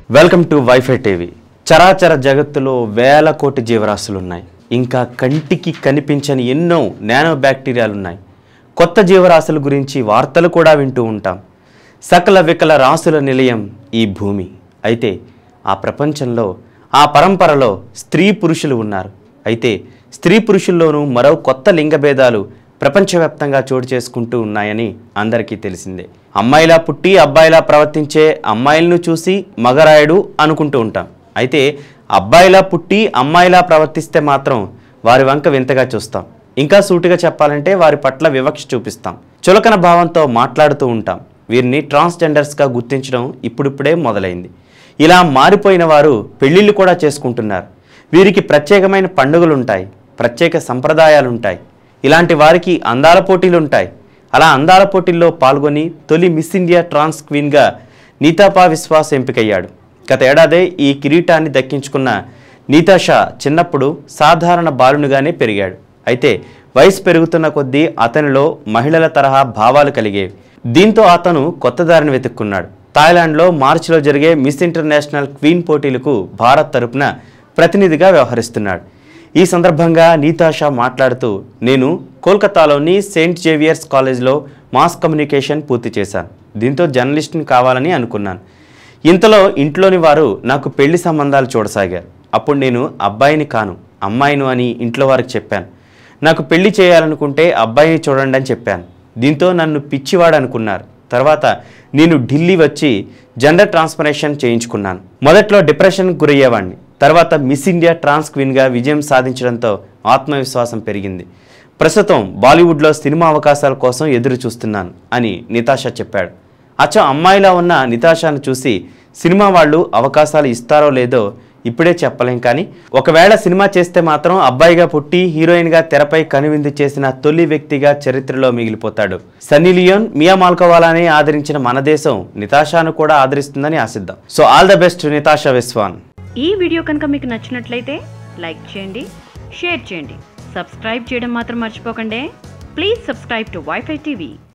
welcome to WiFi TV చరాచర జగత్తులో వేల కోటి జీవరాశులు ఉన్నాయి ఇంకా కంటికి కనిపించని ఎన్నో నానో బ్యాక్టీరియాలు ఉన్నాయి కొత్త జీవరాశుల గురించి వార్తలు కూడా వింటూ ఉంటాం సకల వికల రాసుల నిలయం ఈ భూమి అయితే ఆ ప్రపంచంలో ఆ పరంపరలో స్త్రీ పురుషులు ఉన్నారు అయితే స్త్రీ పురుషుల్లోనూ మరో కొత్త లింగభేదాలు ప్రపంచవ్యాప్తంగా చోటు చేసుకుంటూ ఉన్నాయని అందరికీ తెలిసిందే అమ్మాయిలా పుట్టి అబ్బాయిలా ప్రవర్తించే అమ్మాయిలను చూసి మగరాయుడు అనుకుంటూ ఉంటాం అయితే అబ్బాయిలా పుట్టి అమ్మాయిలా ప్రవర్తిస్తే మాత్రం వారి వంక వింతగా చూస్తాం ఇంకా సూటిగా చెప్పాలంటే వారి పట్ల వివక్ష చూపిస్తాం చులకన భావంతో మాట్లాడుతూ ఉంటాం వీరిని ట్రాన్స్జెండర్స్గా గుర్తించడం ఇప్పుడిప్పుడే మొదలైంది ఇలా మారిపోయిన వారు పెళ్ళిళ్ళు కూడా చేసుకుంటున్నారు వీరికి ప్రత్యేకమైన పండుగలు ఉంటాయి ప్రత్యేక సంప్రదాయాలు ఉంటాయి ఇలాంటి వారికి అందాల పోటీలు ఉంటాయి అలా అందాల పోటీల్లో పాల్గొని తొలి మిస్ ఇండియా ట్రాన్స్ క్వీన్గా నీతాపా విశ్వాస్ ఎంపికయ్యాడు గత ఏడాదే ఈ కిరీటాన్ని దక్కించుకున్న నీతాషా చిన్నప్పుడు సాధారణ బాలునిగానే పెరిగాడు అయితే వయసు పెరుగుతున్న కొద్దీ అతనిలో మహిళల తరహా భావాలు కలిగేవి దీంతో అతను కొత్త దారిని వెతుక్కున్నాడు థాయిలాండ్లో మార్చిలో జరిగే మిస్ ఇంటర్నేషనల్ క్వీన్ పోటీలకు భారత్ తరపున ప్రతినిధిగా వ్యవహరిస్తున్నాడు ఈ సందర్భంగా నీతాషా మాట్లాడుతూ నేను కోల్కతాలోని సెయింట్ జేవియర్స్ కాలేజ్లో మాస్ కమ్యూనికేషన్ పూర్తి చేశాను దీంతో జర్నలిస్ట్ని కావాలని అనుకున్నాను ఇంతలో ఇంట్లోని వారు నాకు పెళ్లి సంబంధాలు చూడసాగారు అప్పుడు నేను అబ్బాయిని కాను అమ్మాయిను అని ఇంట్లో వారికి చెప్పాను నాకు పెళ్లి చేయాలనుకుంటే అబ్బాయిని చూడండి అని చెప్పాను దీంతో నన్ను పిచ్చివాడు అనుకున్నారు తర్వాత నేను ఢిల్లీ వచ్చి జెండర్ ట్రాన్స్ఫర్మేషన్ చేయించుకున్నాను మొదట్లో డిప్రెషన్కి గురయ్యేవాడిని తర్వాత మిస్ ఇండియా ట్రాన్స్ క్వీన్గా విజయం సాధించడంతో ఆత్మవిశ్వాసం పెరిగింది ప్రస్తుతం బాలీవుడ్లో సినిమా అవకాశాల కోసం ఎదురు చూస్తున్నాను అని నితాషా చెప్పాడు అచ్చం అమ్మాయిలా ఉన్న నితాషాను చూసి సినిమా వాళ్ళు అవకాశాలు ఇస్తారో లేదో ఇప్పుడే చెప్పలేం కానీ ఒకవేళ సినిమా చేస్తే మాత్రం అబ్బాయిగా పుట్టి హీరోయిన్గా తెరపై కనువిందు చేసిన తొలి వ్యక్తిగా చరిత్రలో మిగిలిపోతాడు సన్నీ లియోన్ మియా మాల్కోవాలాని ఆదరించిన మన దేశం నితాషాను కూడా ఆదరిస్తుందని ఆశిద్దాం so all the best Nitasha విశ్వాన్ ఈ వీడియో కనుక మీకు నచ్చినట్లయితే లైక్ చేయండి షేర్ చేయండి సబ్స్క్రైబ్ చేయడం మాత్రం మర్చిపోకండి please subscribe to WiFi TV